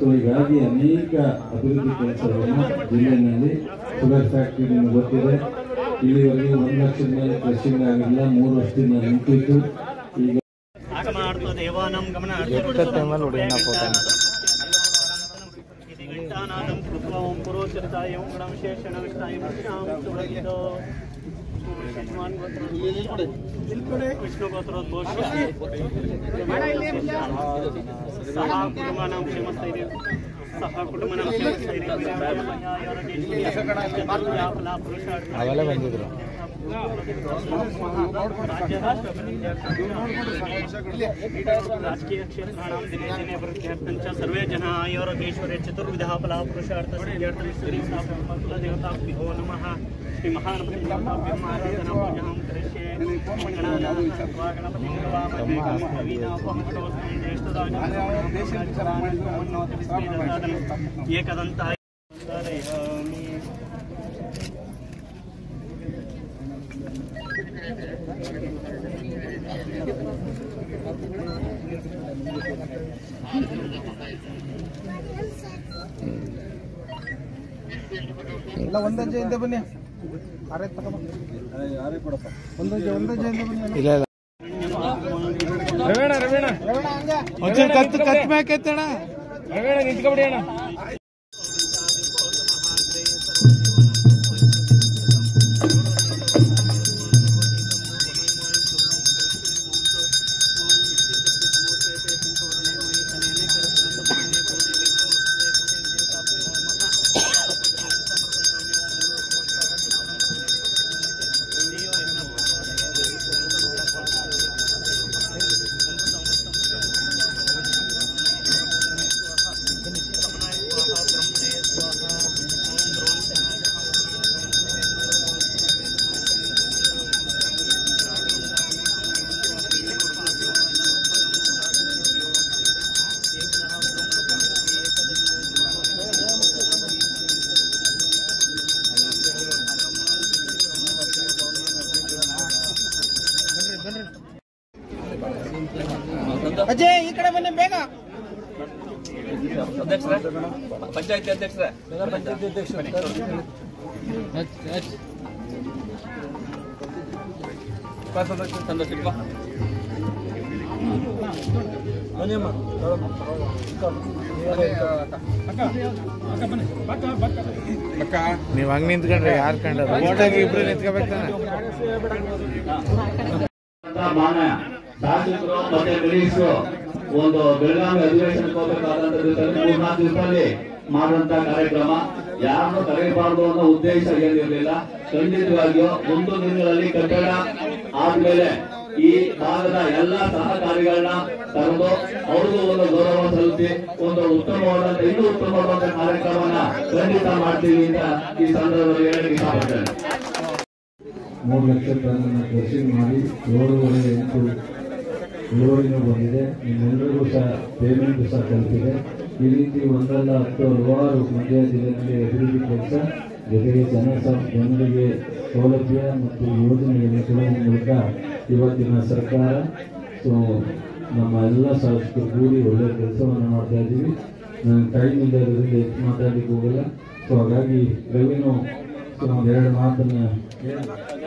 ಹೀಗಾಗಿ ಅನೇಕ ಅಭಿವೃದ್ಧಿ ಕೆಲಸಗಳನ್ನು ಜಿಲ್ಲೆಯಲ್ಲಿ ಶುಗರ್ ಫ್ಯಾಕ್ಟರಿ ನಿಮಗೆ ಗೊತ್ತಿದೆ ಇಲ್ಲಿವರೆಗೆ ಒಂದು ಲಕ್ಷದ ಮೇಲೆ ಕ್ರಷಿಂಗ್ ಆಗಿಲ್ಲ ಮೂರು ವರ್ಷದಿಂದ ನಿಂತಿತ್ತು ಈಗ ಆಗಮಾರ್ಥ ದೇವಾನಾಂ ಗಮನಾರ್ಥನಾದಂ ಕೃತ್ವಾ ಓಂ ಪುರೋಚರಿತಾಯ ಓಂ ಗಣಂ ಶೇಷಣ ವಿಷ್ಣಾಯ ವಿಷ್ಣಾಂ ಸುಭಗಿತೋ ವಿಷ್ಣು ಗೋತ್ರೋದ್ಭೋಷ ಸಹ ಕುಟುಂಬಾನಾಂ ಕ್ಷೇಮಸ್ಥೈರ್ಯ ಸಹ ಕುಟುಂಬನಾಂ ಕ್ಷೇಮಸ್ಥೈರ್ಯ ಅವೆಲ್ಲ ಬಂದಿದ್ರು ರಾಜಕೀಯ ಕ್ಷೇತ್ರಾणां ದಿನೇ ದಿನೇ ವೃದ್ಧ್ಯರ್ಥं च सर्वे जनाः आयोरगेश्वरे चतुर्विधः फलाः पुरुषार्थसिद्ध्यर्थं श्रीसाफलदेवताभ्यो नमः श्रीमहागणपतिभ्यम् आराधनां पूजां करिष्ये गणपतिं गवामहेकं कवीनापहंसोऽस्मि ज्येष्ठदानं एकदन्ताय कारयामि ಎಲ್ಲ ಒಂದೊಂದು ಜಯಿಂದ ಬನ್ನಿ ಆರೇ ತಗೊಂಬ ಒಂದೊಂದು ಒಂದೊಂದು ಜಯಿಂದ ಬನ್ನಿ ಇಲ್ಲ ಇಲ್ಲ ರವೇಣ ರವೇಣ ಹಂಗೆ ಒಂಚೂರು ಕತ್ತು ಕತ್ತು ಮ್ಯಾಕ್ ಎತ್ತಣ ರವೇಣ ನಿಂತ್ಕೊಬಿಡಿ ಅಣ್ಣ ಅಜಯ್ ಈ ಕಡೆ ಬನ್ನಿ ಬೇಗ ಪಂಚಾಯತಿ ಅಧ್ಯಕ್ಷರೇ ಸಂತೋಷ್ ಇಟ್ಕೋ. ನೀವ್ ಹಂಗ್ ನಿಂತ್ಕೊಂಡ್ರೆ ಯಾರ್ ಕಂಡ್ರು ಒಟ್ಟಾಗಿ ಇಬ್ರು ನಿಂತ್ಕೋಬೇಕು ತಾನೆ ಮಾನ್ಯ ಶಾಸಕರು ಮತ್ತೆ ಮಿನಿಸ್ಟ್ರು ಒಂದು ಬೆಳಗಾವಿ ಅಧಿವೇಶನಕ್ಕೆ ಹೋಗಬೇಕಾದಂತದ್ದು ಮೂರ್ನಾಲ್ಕು ದಿವಸದಲ್ಲಿ ಮಾಡುವಂತ ಕಾರ್ಯಕ್ರಮ ಯಾರನ್ನು ಕರೆಯಬಾರದು ಅನ್ನೋ ಉದ್ದೇಶ ಏನಿರಲಿಲ್ಲ ಖಂಡಿತವಾಗಿಯೂ ಒಂದು ದಿನಗಳಲ್ಲಿ ಕಟ್ಟಡ ಆದ್ಮೇಲೆ ಈ ಭಾಗದ ಎಲ್ಲಾ ಸಹಕಾರಿಗಳನ್ನ ಕರೆದು ಅವ್ರಿಗೂ ಒಂದು ಗೌರವ ಸಲ್ಲಿಸಿ ಒಂದು ಉತ್ತಮವಾದಂತ ಇನ್ನೂ ಉತ್ತಮವಾದಂತ ಕಾರ್ಯಕ್ರಮನ ಖಂಡಿತ ಮಾಡ್ತೀವಿ ಅಂತ ಈ ಸಂದರ್ಭದಲ್ಲಿ ಹೇಳಕ್ಕೆ ಇಷ್ಟಪಡ್ತೇನೆ ಮೂರು ಲಕ್ಷ ಟನ್ ಕೃಷಿ ಮಾಡಿ ಏಳುವರೆ ಎಂಟು ಇಳುವರಿನೂ ಬಂದಿದೆ ನಿಮ್ಮೆಲ್ಲರಿಗೂ ಸಹ ಪೇಮೆಂಟ್ ಸಹ ತಲುಪಿದೆ ಈ ರೀತಿ ಒಂದಲ್ಲ ಹತ್ತು ಹಲವಾರು ಮಂಡ್ಯ ಜಿಲ್ಲೆಯಲ್ಲಿ ಅಭಿವೃದ್ಧಿ ಕೆಲಸ ಜೊತೆಗೆ ಜನ ಸ- ಜನರಿಗೆ ಸೌಲಭ್ಯ ಮತ್ತು ಯೋಜನೆಗಳನ್ನು ಕೊಡುವ ಮೂಲಕ ಇವತ್ತಿನ ಸರ್ಕಾರ ಸೊ ನಮ್ಮ ಎಲ್ಲ ಶಾಸಕರು ಕೂಡಿ ಒಳ್ಳೆಯ ಕೆಲಸವನ್ನು ಮಾಡ್ತಾ ಇದ್ದೀವಿ ನಾನು ಟೈಮ್ ಇಲ್ಲದ್ರಿಂದ ಹೆಚ್ಚು ಮಾತಾಡಲಿಕ್ಕೆ ಹೋಗಲ್ಲ ಸೊ ಹಾಗಾಗಿ ರವಿನು ಸೊ ಒಂದೆರಡು ಮಾತನ್ನ ಹೇಳಿ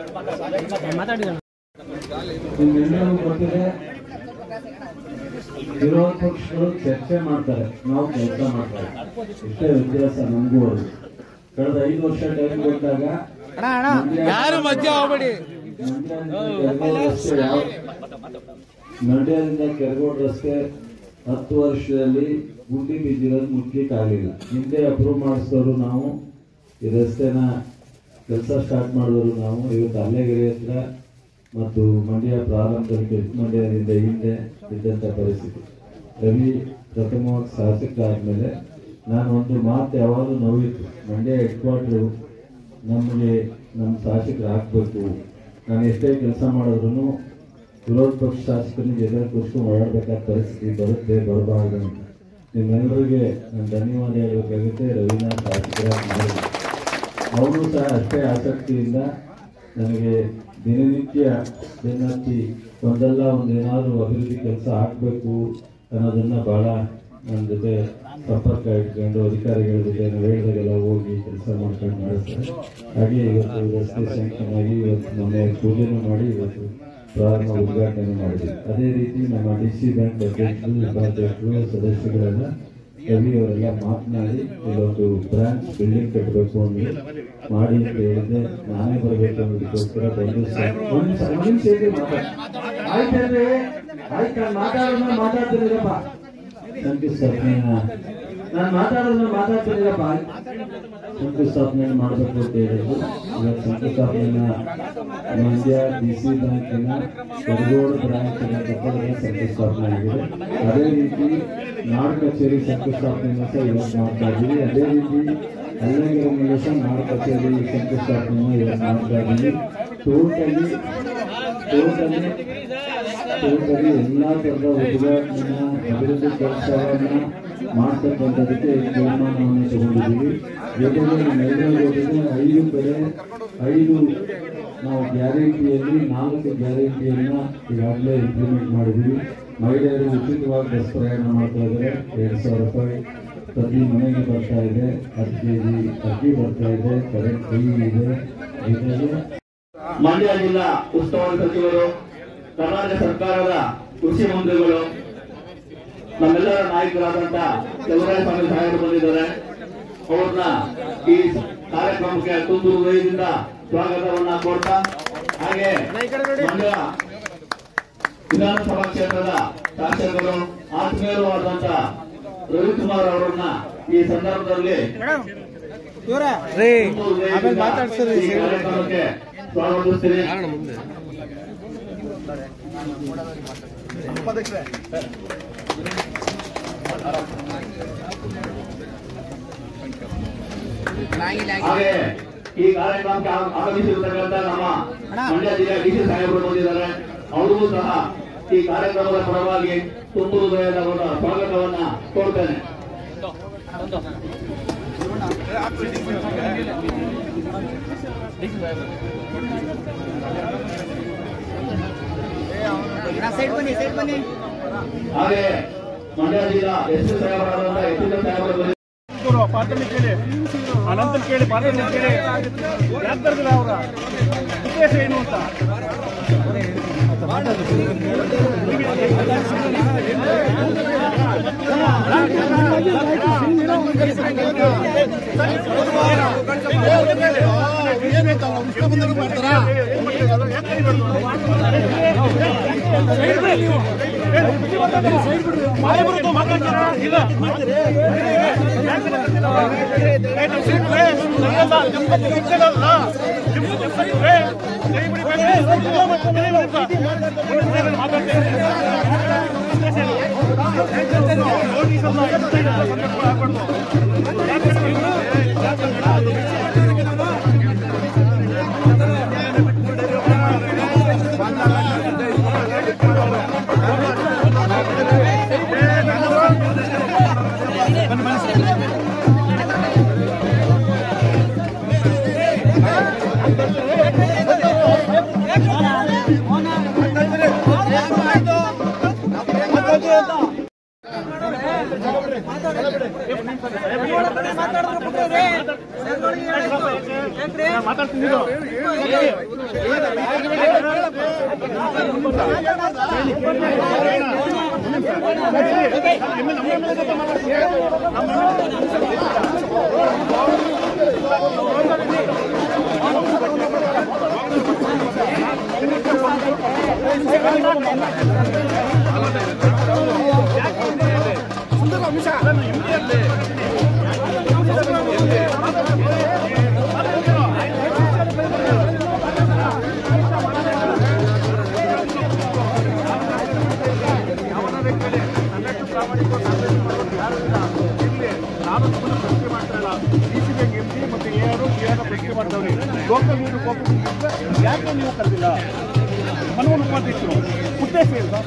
ನಿಮ್ಮೆಲ್ಲರಿಗೂ ಗೊತ್ತಿದೆ ವಿರೋಧ ಪಕ್ಷಗಳು ಚರ್ಚೆ ಮಾಡ್ತಾರೆ ನಾವು ಕೆಲಸ ಮಾಡ್ತಾರೆ ಇಷ್ಟೇ ವ್ಯತ್ಯಾಸ ನಮಗೂ ಅವರು ಕಳೆದ ಐದು ವರ್ಷ ಟೈಮ್ ಕೊಟ್ಟಾಗ ಯಾರು ಮಧ್ಯ ಹೋಗ್ಬೇಡಿ ಮಂಡ್ಯದಿಂದ ಕೆರಗೋಡ್ ರಸ್ತೆ ಹತ್ತು ವರ್ಷದಲ್ಲಿ ಗುಂಡಿ ಬಿದ್ದಿರೋದು ಮುಟ್ಲಿಕ್ಕೆ ಆಗಲಿಲ್ಲ ಹಿಂದೆ ಅಪ್ರೂವ್ ಮಾಡಿಸಿದವರು ನಾವು ಈ ರಸ್ತೆನ ಕೆಲಸ ಸ್ಟಾರ್ಟ್ ಮಾಡಿದವರು ನಾವು ಇವತ್ತು ಅಲ್ಲೆಗೆರೆ ಹತ್ರ ಮತ್ತು ಮಂಡ್ಯ ಪ್ರಾರಂಭದಲ್ಲಿ ಮಂಡ್ಯದಿಂದ ಹಿಂದೆ ಇದ್ದಂಥ ಪರಿಸ್ಥಿತಿ ರವಿ ಪ್ರಥಮವಾಗಿ ಶಾಸಕ ಆದ್ಮೇಲೆ ನಾನು ಒಂದು ಮಾತು ಯಾವಾಗಲೂ ನೋವಿತ್ತು ಮಂಡ್ಯ ಹೆಡ್ ಕ್ವಾರ್ಟರ್ ನಮಗೆ ನಮ್ಮ ಶಾಸಕರು ಹಾಕ್ಬೇಕು ನಾನು ಎಷ್ಟೇ ಕೆಲಸ ಮಾಡಿದ್ರು ವಿರೋಧ ಪಕ್ಷ ಶಾಸಕರಿಗೆ ಎದುರು ಕೂರ್ಸ್ಕೊಂಡು ಓಡಾಡಬೇಕಾದ ಪರಿಸ್ಥಿತಿ ಬರುತ್ತೆ ಬರಬಾರ್ದು ಅಂತ ನಿಮ್ಮೆಲ್ಲರಿಗೆ ನಾನು ಧನ್ಯವಾದ ಹೇಳಬೇಕಾಗುತ್ತೆ ರವೀನಾಥ್ ಶಾಸಕರಾಗಿ ಮಾಡಿದ್ರು ಅವರು ಸಹ ಅಷ್ಟೇ ಆಸಕ್ತಿಯಿಂದ ನನಗೆ ದಿನನಿತ್ಯ ಬೆನ್ನತ್ತಿ ಒಂದಲ್ಲ ಒಂದು ಏನಾದರೂ ಅಭಿವೃದ್ಧಿ ಕೆಲಸ ಆಗಬೇಕು ಅನ್ನೋದನ್ನ ಬಹಳ ನನ್ನ ಜೊತೆ ಸಂಪರ್ಕ ಇಟ್ಕೊಂಡು ಅಧಿಕಾರಿಗಳ ಜೊತೆ ನಾವು ಹೇಳಿದಾಗೆಲ್ಲ ಹೋಗಿ ಕೆಲಸ ಮಾಡ್ಕೊಂಡು ಮಾಡಿಸ್ತಾರೆ ಹಾಗೆ ಇವತ್ತು ರಸ್ತೆ ಸ್ಯಾಂಕ್ಷನ್ ಆಗಿ ಇವತ್ತು ಮೊನ್ನೆ ಪೂಜೆನೂ ಮಾಡಿ ಇವತ್ತು ಪ್ರಾರಂಭ ಉದ್ಘಾಟನೆ ಮಾಡಿದ್ವಿ ಅದೇ ರೀತಿ ನಮ್ಮ ಡಿ ಸಿ ಬ್ಯಾಂಕ್ ಅಧ್ಯಕ್ಷರು ಉಪಾಧ್ಯಕ್ಷರು ಸದಸ್ಯಗಳೆಲ್ಲ ರವಿ ಅವರೆಲ್ಲ ಮಾತನಾಡಿ ಇಲ್ಲೊಂದು ಬ್ರಾಂಚ್ ಬಿಲ್ಡಿಂಗ್ ಕಟ್ಟಬೇಕು ಅಂದ್ರೆ ಮಾಡಿ ಅಂತ ಹೇಳಿದ್ದೆ ನಾನೇ ಬರಬೇಕು ಅನ್ನೋದಕ್ಕೋಸ್ಕರ ಬಂದು ಸ- ಒಂದ್ ಸ- ಒಂದ್ ನಿಮಿಷ ಇರಿ ಮಾತಾಡ್- ಆಯ್ತಲ್ರಿ ಆಯ್ತು ನಾನು ಮಾತಾಡೋದನ್ನ ಮಾತಾಡ್ತೀನಿರಪ್ಪ ಶಂಕುಸ್ಥಾಪನೆಯ ನಾನು ಮಾತಾಡೋದನ್ನ ಮಾತಾಡ್ತೀನಿರಪ್ಪ ಶಂಕುಸ್ಥಾಪನೆ ಮಾಡಬೇಕು ಅಂತ ಹೇಳಿದ್ರು ಇವತ್ತು ಶಂಕುಸ್ಥಾಪನೆಯನ್ನ ಮಂಡ್ಯ ಡಿ ಸಿ ಬ್ಯಾಂಕಿನ ಕಡಗೋಡು ಬ್ರಾಂಚಿನ ಕಟ್ಟಡದ ಶಂಕುಸ್ಥಾಪನೆ ಆಗಿದೆ ಅದೇ ರೀತಿ ನಾಡು ಕಚೇರಿ ಶಂಕುಸ್ಥಾಪನೆಯನ್ನು ಸಹ ಇವತ್ತು ಮಾಡ್ತಾ ಇದ್ದೀವಿ ಅದೇ ರೀತಿ ಅಲ್ಲಂಗಿರ ಸಹ ನಾಡು ಕಚೇರಿ ಶಂಕುಸ್ಥಾಪನೆಯನ್ನು ಇವತ್ತು ಮಾಡ್ತಾ ಇದ್ದೀವಿ ಟೋಟಲಿ ಟೋಟಲಿ ಟೋಟಲಿ ಎಲ್ಲಾ ತರದ ಉದ್ಘಾಟನೆಯ ಅಭಿವೃದ್ಧಿ ಕೆಲಸವನ್ನ ಮಾಡ್ತಕ್ಕಂಥದಕ್ಕೆ ತೀರ್ಮಾನವನ್ನು ತಗೊಂಡಿದ್ದೀವಿ ಜೊತೆಗೆ ನಿಮ್ಮೆಲ್ಲರೂ ಜೊತೆಗೆ ಐದು ಕಡೆ ಐದು ನಾವು ಗ್ಯಾರಂಟಿಯಲ್ಲಿ ನಾಲ್ಕು ಗ್ಯಾರಂಟಿಯನ್ನ ಈಗಾಗಲೇ ಇಂಪ್ಲಿಮೆಂಟ್ ಮಾಡಿದ್ದೀವಿ ಮಹಿಳೆಯರು ಉಚಿತವಾಗಿ ಬಸ್ ಪ್ರಯಾಣ ಮಾಡ್ತಾ ಇದ್ದಾರೆ ಎರಡು ಸಾವಿರ ರೂಪಾಯಿ ಪ್ರತಿ ಮನೆಗೆ ಬರ್ತಾ ಇದೆ ಹತ್ತು ಕೆ ಜಿ ಅಕ್ಕಿ ಬರ್ತಾ ಇದೆ ಕರೆಂಟ್ ಫ್ರೀ ಇದೆ ಜೊತೆಗೆ ಮಂಡ್ಯ ಜಿಲ್ಲಾ ಉಸ್ತುವಾರಿ ಸಚಿವರು ಕರ್ನಾಟಕ ಸರ್ಕಾರದ ಕೃಷಿ ಮಂತ್ರಿಗಳು ನಮ್ಮೆಲ್ಲರ ನಾಯಕರಾದಂತ ಚಲುವರಾಯ ಸ್ವಾಮಿ ಸಾಹೇಬರು ಬಂದಿದ್ದಾರೆ ಅವ್ರನ್ನ ಈ ಕಾರ್ಯಕ್ರಮಕ್ಕೆ ತುಂಬು ಹೃದಯದಿಂದ ಸ್ವಾಗತವನ್ನ ಕೊಡ್ತಾ ಹಾಗೆ ಮಂಡ್ಯ ವಿಧಾನಸಭಾ ಕ್ಷೇತ್ರದ ಶಾಸಕರು ಆತ್ಮೀಯರು ಆದಂತ ರವಿಕುಮಾರ್ ಅವರನ್ನ ಈ ಸಂದರ್ಭದಲ್ಲಿ ರೀ ತುಂಬು ಆಮೇಲೆ ಹೃದಯದಿಂದ ಮಾತಾಡ್ಸೋದು ಈ ಕಾರ್ಯಕ್ರಮಕ್ಕೆ ಸ್ವಾಗತಿಸ್ತೀನಿ ಹಾಗೆ ಈ ಕಾರ್ಯಕ್ರಮಕ್ಕೆ ಆಗ- ಆಗಮಿಸಿರ್ತಕ್ಕಂಥ ನಮ್ಮ ಮಂಡ್ಯ ಜಿಲ್ಲೆಯ ಡಿ ಸಿ ಸಾಹೇಬರು ಬಂದಿದ್ದಾರೆ ಅವರಿಗೂ ಸಹ ಈ ಕಾರ್ಯಕ್ರಮದ ಪರವಾಗಿ ತುಂಬು ಹೃದಯದ ಒಂದು ಸ್ವಾಗತವನ್ನ ಕೋರ್ತೇನೆ ಹಾಗೆ ಮಂಡ್ಯ ಜಿಲ್ಲಾ ಎಸ್ ಸಿ ಸಾಹೇಬರಾದಂತಹ ಎಸ್ ಸಿ ಸಾಹೇಬರು ಬಂದಿದ್ದಾರೆ. ಪಾತ್ರನ ಕೇಳಿ ಅನಂತರ ಕೇಳಿ ಪಾತ್ರನ ಕೇಳಿ ಯಾಕೆ ಬರ್ದಿಲ್ಲ ಅವರ ಉದ್ದೇಶ ಏನು ಅಂತ ನಾನು ನಿಮ್ಮನ್ನ ಪ್ರಶ್ನೆ ಮಾಡ್ತಾ ಇಲ್ಲ D C bank M D ಮತ್ತು ಎ ಆರ್ ಕೆ ಆರ್ ಪ್ರಶ್ನೆ ಮಾಡ್ತಾವ್ರಿ ಲೋಕಲ್ ನೀರು ಕೋಪ ಯಾಕೆ ನೀವು ಕರೆದಿಲ್ಲ ಮನವೊಂದು ಉಪಾಧ್ಯಕ್ಷರು ಉದ್ದೇಶ ಏನು ಸರ್?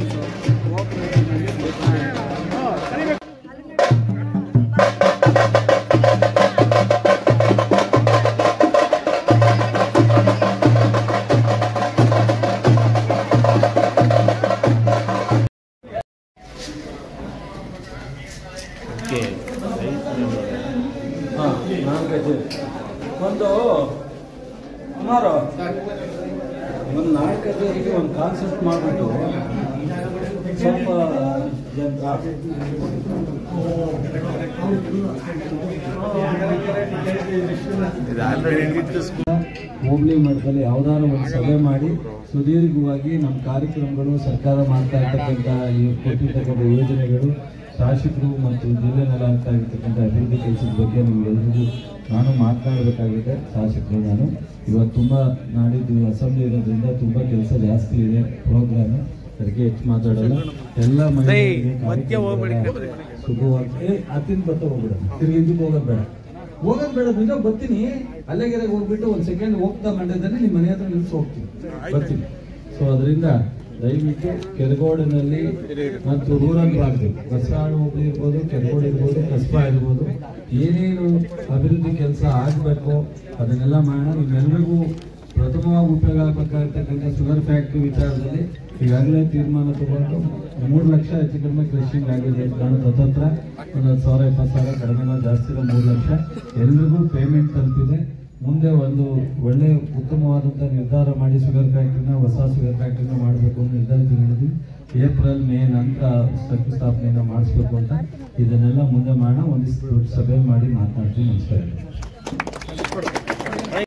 ಹಾ, ಕರಿಬೇಕು ಅದಕ್ಕೆ ಹಾಂ ನಾಲ್ಕು ಗಜ ಒಂದು ಸುಮಾರು ಒಂದು ನಾಲ್ಕು ಗಜರಿಗೆ ಒಂದು ಕಾನ್ಸೆಪ್ಟ್ ಮಾಡಿಬಿಟ್ಟು ಸ್ವಲ್ಪ ಜನ- ಇದು ಆಲ್ರೆಡಿ ಇದ್ದಿದ್ದು ಸ್ಕೂಲ್ ಹೋಬಳಿ ಮಟ್ಟದಲ್ಲಿ ಯಾವ್ದಾದ್ರು ಒಂದು ಸಭೆ ಮಾಡಿ ಸುದೀರ್ಘವಾಗಿ ನಮ್ಮ ಕಾರ್ಯಕ್ರಮಗಳು ಸರ್ಕಾರ ಮಾಡ್ತಾ ಇರ್ತಕ್ಕಂಥ ಈ ಕೊಟ್ಟಿರ್ತಕ್ಕಂಥ ಯೋಜನೆಗಳು ಶಾಸಕರು ಮತ್ತು ಜಿಲ್ಲೆನಲ್ಲಿ ಆಗ್ತಾ ಇರ್ತಕ್ಕಂಥ ಅಭಿವೃದ್ಧಿ ಕೆಲಸದ ಬಗ್ಗೆ ನಿಮ್ಗೆಲ್ರಿಗೂ ನಾನು ಮಾತನಾಡಬೇಕಾಗಿದೆ ಶಾಸಕರು ನಾನು ಇವತ್ತು ತುಂಬ ನಾಡಿದ್ದು ಅಸೆಂಬ್ಲಿ ಇರೋದ್ರಿಂದ ತುಂಬ ಕೆಲಸ ಜಾಸ್ತಿ ಇದೆ ಪ್ರೋಗ್ರಾಮ್ ಅದಕ್ಕೆ ಹೆಚ್ಚು ಮಾತಾಡಲ್ಲ ಎಲ್ಲ ಮಹಿಳೆಯರಿಗೆ ಮಧ್ಯ ಹೋಗ್ಬೇಡಿ. ಕಾರ್ಯಕ್ರಮಗಳ ಸುಖವಾಗಿ ಏ ಅತ್ತಿನ ಬರ್ತಾ ಹೋಗ್ಬಿಡ ತಿರ್ಗಿ ಇದಕ್ಕೆ ಹೋಗೋದು ಬೇಡ ಹೋಗೋದು ಬೇಡ ನಿಜ ಬರ್ತೀನಿ ಅಲ್ಲೆಗೆರೆಗೆ ಹೋಗ್ಬಿಟ್ಟು ಒಂದು ಸೆಕೆಂಡ್ ಹೋಗ್ತಾ ಮಂಡ್ಯದಲ್ಲಿ ನಿಮ್ಮ ಮನೆ ಹತ್ರ ನಿಲ್ಸಿ ಹೋಗ್ತೀನಿ ಬರ್ತೀನಿ ಸೊ ಅದರಿಂದ ದಯವಿಟ್ಟು ಕೆರಗೋಡಿನಲ್ಲಿ ಮತ್ತು ರೂರಲ್ ಭಾಗದಲ್ಲಿ ಬಸವಾಣ ಹೋಬಳಿ ಇರ್ಬೋದು ಕೆರಗೋಡು ಇರ್ಬೋದು ಕಸ್ಬಾ ಇರ್ಬೋದು ಏನೇನು ಅಭಿವೃದ್ಧಿ ಕೆಲಸ ಆಗಬೇಕು ಅದನ್ನೆಲ್ಲ ಮಾಡೋಣ ನಿಮ್ಮೆಲ್ಲರಿಗೂ ಪ್ರಥಮವಾಗಿ ಉಪಯೋಗ ಆಗಬೇಕಾಗಿರ್ತಕ್ಕಂಥ ಶುಗರ್ ಫ್ಯಾಕ್ಟ್ರಿ ವಿಚಾರದಲ್ಲಿ ಈಗಾಗಲೇ ತೀರ್ಮಾನ ತಗೊಂಡು ಮೂರು ಲಕ್ಷ ಹೆಚ್ಚು ಕಡಿಮೆ ಕ್ರಷಿಂಗ್ ಆಗಿದೆ ನಾನು ಹತ್ತತ್ರ ಒಂದು ಹತ್ತು ಸಾವಿರ ಇಪ್ಪತ್ತು ಸಾವಿರ ಕಡಿಮೆ ಜಾಸ್ತಿ ಇರೋ ಮೂರು ಲಕ್ಷ ಎಲ್ರಿಗೂ ಪೇಮೆಂಟ್ ತಲುಪಿದೆ ಮುಂದೆ ಒಂದು ಒಳ್ಳೆ ಉತ್ತಮವಾದಂಥ ನಿರ್ಧಾರ ಮಾಡಿ ಶುಗರ್ ಫ್ಯಾಕ್ಟ್ರಿನ ಹೊಸ ಶುಗರ್ ಫ್ಯಾಕ್ಟ್ರಿನ ಮಾಡಬೇಕು ಅಂತ ನಿರ್ಧಾರ ತಗೊಂಡಿದ್ವಿ ಏಪ್ರಿಲ್ ಮೇ ನಂತರ ಶಂಕುಸ್ಥಾಪನೆಯನ್ನು ಮಾಡಿಸ್ಬೇಕು ಅಂತ ಇದನ್ನೆಲ್ಲ ಮುಂದೆ ಮಾಡೋಣ ಒಂದಿಷ್ಟು ದೊಡ್ಡ ಸಭೆ ಮಾಡಿ ಮಾತನಾಡ್ತೀವಿ ನಮಸ್ಕಾರ